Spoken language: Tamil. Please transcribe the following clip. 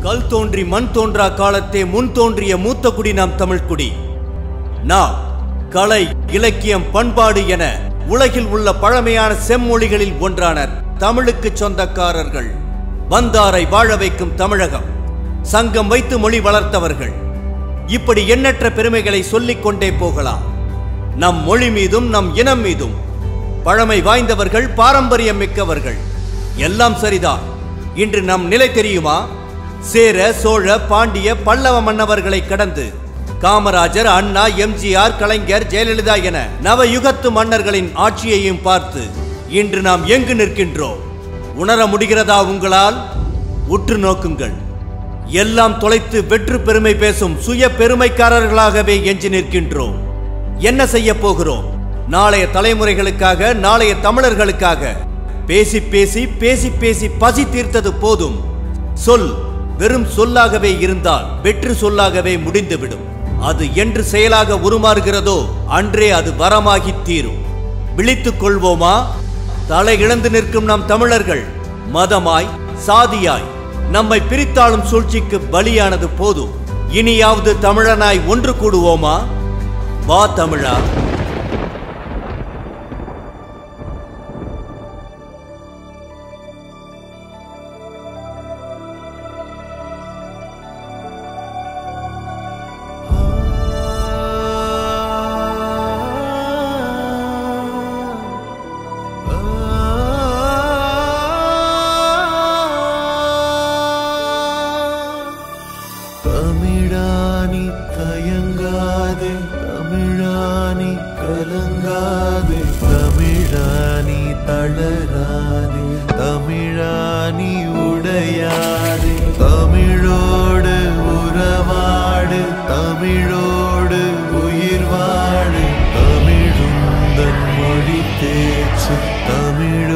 கல் தோன்றி மண் தோன்றா காலத்தே முன் தோன்றிய மூத்த குடி நாம் தமிழ் குடி நாம் கலை இலக்கியம் பண்பாடு என உலகில் உள்ள பழமையான செம்மொழிகளில் ஒன்றான தமிழுக்கு சொந்தக்காரர்கள் வந்தாரை வாழ வைக்கும் தமிழகம் சங்கம் வைத்து மொழி வளர்த்தவர்கள் இப்படி எண்ணற்ற பெருமைகளை சொல்லிக் கொண்டே போகலாம் நம் மொழி மீதும் நம் இனம் மீதும் பழமை வாய்ந்தவர்கள் பாரம்பரியம் மிக்கவர்கள் எல்லாம் சரிதான் இன்று நம் நிலை தெரியுமா சேர சோழ பாண்டிய பல்லவ மன்னவர்களை கடந்து காமராஜர் அண்ணா எம்ஜிஆர் கலைஞர் ஜெயலலிதா என நவயுகத்து மன்னர்களின் ஆட்சியையும் பார்த்து இன்று நாம் எங்கு நிற்கின்றோம் உணர முடிகிறதா உங்களால் உற்று நோக்குங்கள் எல்லாம் தொலைத்து வெற்று பெருமை பேசும் சுய பெருமைக்காரர்களாகவே எஞ்சி நிற்கின்றோம் என்ன செய்ய போகிறோம் நாளைய தலைமுறைகளுக்காக நாளைய தமிழர்களுக்காக பேசி பேசி பேசி பேசி பசி தீர்த்தது போதும் சொல் வெறும் சொல்லாகவே இருந்தால் வெற்று சொல்லாகவே முடிந்துவிடும் அது என்று செயலாக உருமாறுகிறதோ அன்றே அது வரமாகி தீரும் விழித்துக் கொள்வோமா தலை இழந்து நிற்கும் நம் தமிழர்கள் மதமாய் சாதியாய் நம்மை பிரித்தாளும் சூழ்ச்சிக்கு பலியானது போதும் இனியாவது தமிழனாய் ஒன்று கூடுவோமா வா தமிழா தமிழானி தயங்காதே தமிழானி கலங்காதே தமிழானி தளராதே தமிழானி உடையாதே தமிழோடு உறவாடு தமிழோடு உயிர் வாடு தமிழுந்தன் மொழி தேச்சு தமிழோ